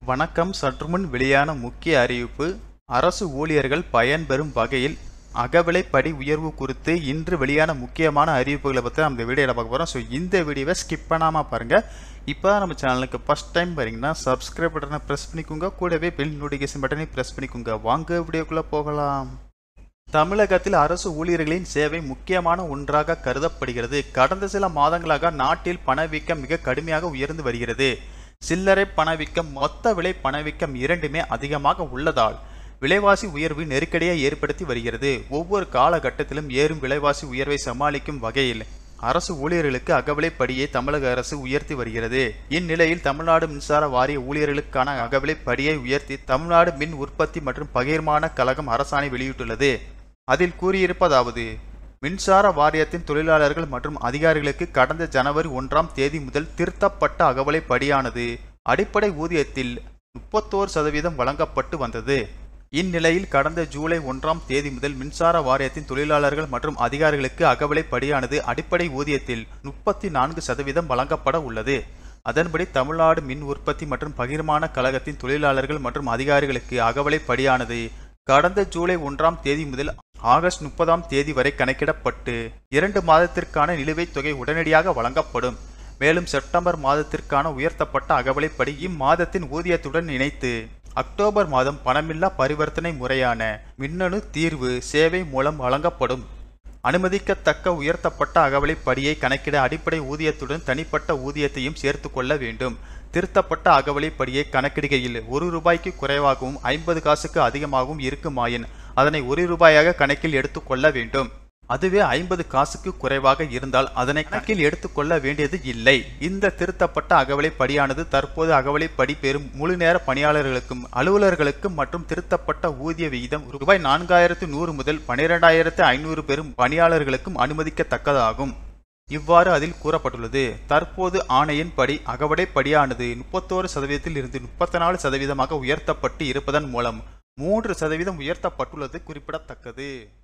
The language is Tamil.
வணக்கம் சற்றுமுன் வெளியான முக்கிய அறிவிப்பு அரசு ஊழியர்கள் பயன்பெறும் வகையில் அகவிலைப்படி உயர்வு குறித்து இன்று வெளியான முக்கியமான அறிவிப்புகளை பற்றி நம்ம இந்த வீடியோவில் பார்க்க போகிறோம் ஸோ இந்த வீடியோவை ஸ்கிப் பண்ணாமல் பாருங்கள் இப்போ தான் நம்ம சேனலுக்கு ஃபஸ்ட் டைம் வரீங்கன்னா சப்ஸ்கிரைப் பட்டனை ப்ரெஸ் பண்ணிக்கோங்க கூடவே பெல் நோட்டிஃபிகேஷன் பட்டனை ப்ரெஸ் பண்ணிக்கோங்க வாங்க வீடியோக்குள்ளே போகலாம் தமிழகத்தில் அரசு ஊழியர்களின் சேவை முக்கியமான ஒன்றாக கருதப்படுகிறது கடந்த சில மாதங்களாக நாட்டில் பணவீக்கம் மிக கடுமையாக உயர்ந்து வருகிறது சில்லறை பணவீக்கம் மொத்த விலை பணவீக்கம் இரண்டுமே அதிகமாக உள்ளதால் விலைவாசி உயர்வு நெருக்கடியை ஏற்படுத்தி வருகிறது ஒவ்வொரு காலகட்டத்திலும் ஏறும் விலைவாசி உயர்வை சமாளிக்கும் வகையில் அரசு ஊழியர்களுக்கு அகவிலைப்படியை தமிழக அரசு உயர்த்தி வருகிறது இந்நிலையில் தமிழ்நாடு மின்சார வாரிய ஊழியர்களுக்கான அகவிலைப்படியை உயர்த்தி தமிழ்நாடு மின் உற்பத்தி மற்றும் பகிர்மான கழகம் அரசாணை வெளியிட்டுள்ளது அதில் கூறியிருப்பதாவது மின்சார வாரியத்தின் தொழிலாளர்கள் மற்றும் அதிகாரிகளுக்கு கடந்த ஜனவரி ஒன்றாம் தேதி முதல் திருத்தப்பட்ட அகவலைப்படியானது அடிப்படை ஊதியத்தில் முப்பத்தோரு சதவீதம் வழங்கப்பட்டு வந்தது இந்நிலையில் கடந்த ஜூலை ஒன்றாம் தேதி முதல் மின்சார வாரியத்தின் தொழிலாளர்கள் மற்றும் அதிகாரிகளுக்கு அகவிலைப்படியானது அடிப்படை ஊதியத்தில் முப்பத்தி நான்கு சதவீதம் வழங்கப்பட உள்ளது அதன்படி தமிழ்நாடு மின் உற்பத்தி மற்றும் பகிர்மான கழகத்தின் தொழிலாளர்கள் மற்றும் அதிகாரிகளுக்கு அகவலைப்படியானது கடந்த ஜூலை ஒன்றாம் தேதி முதல் ஆகஸ்ட் முப்பதாம் தேதி வரை கணக்கிடப்பட்டு இரண்டு மாதத்திற்கான நிலுவைத் தொகை உடனடியாக வழங்கப்படும் மேலும் செப்டம்பர் மாதத்திற்கான உயர்த்தப்பட்ட அகவலைப்படி இம்மாதத்தின் ஊதியத்துடன் இணைத்து அக்டோபர் மாதம் பணமில்லா பரிவர்த்தனை முறையான மின்னணு தீர்வு சேவை மூலம் வழங்கப்படும் அனுமதிக்கத்தக்க உயர்த்தப்பட்ட அகவலைப்படியை கணக்கிட அடிப்படை ஊதியத்துடன் தனிப்பட்ட ஊதியத்தையும் சேர்த்து கொள்ள வேண்டும் திருத்தப்பட்ட அகவலைப்படியை கணக்கிடுகையில் ஒரு ரூபாய்க்கு குறைவாகவும் ஐம்பது காசுக்கு அதிகமாகவும் இருக்குமாயின் அதனை ஒரு ரூபாயாக கணக்கில் எடுத்துக்கொள்ள வேண்டும் அதுவே ஐம்பது காசுக்கு குறைவாக இருந்தால் அதனை கணக்கில் எடுத்துக்கொள்ள வேண்டியது இல்லை இந்த திருத்தப்பட்ட அகவலைப்படியானது தற்போது அகவலைப்படி பெறும் முழு நேர பணியாளர்களுக்கும் அலுவலர்களுக்கும் மற்றும் திருத்தப்பட்ட ஊதிய விகிதம் ரூபாய் நான்காயிரத்து நூறு முதல் பனிரெண்டாயிரத்து ஐநூறு பெறும் பணியாளர்களுக்கும் அனுமதிக்கத்தக்கதாகும் இவ்வாறு அதில் கூறப்பட்டுள்ளது தற்போது ஆணையின்படி அகவடைப்படியானது முப்பத்தோரு சதவீதத்தில் இருந்து முப்பத்தி நாலு சதவீதமாக உயர்த்தப்பட்டு இருப்பதன் மூலம் மூன்று சதவீதம் உயர்த்தப்பட்டுள்ளது குறிப்பிடத்தக்கது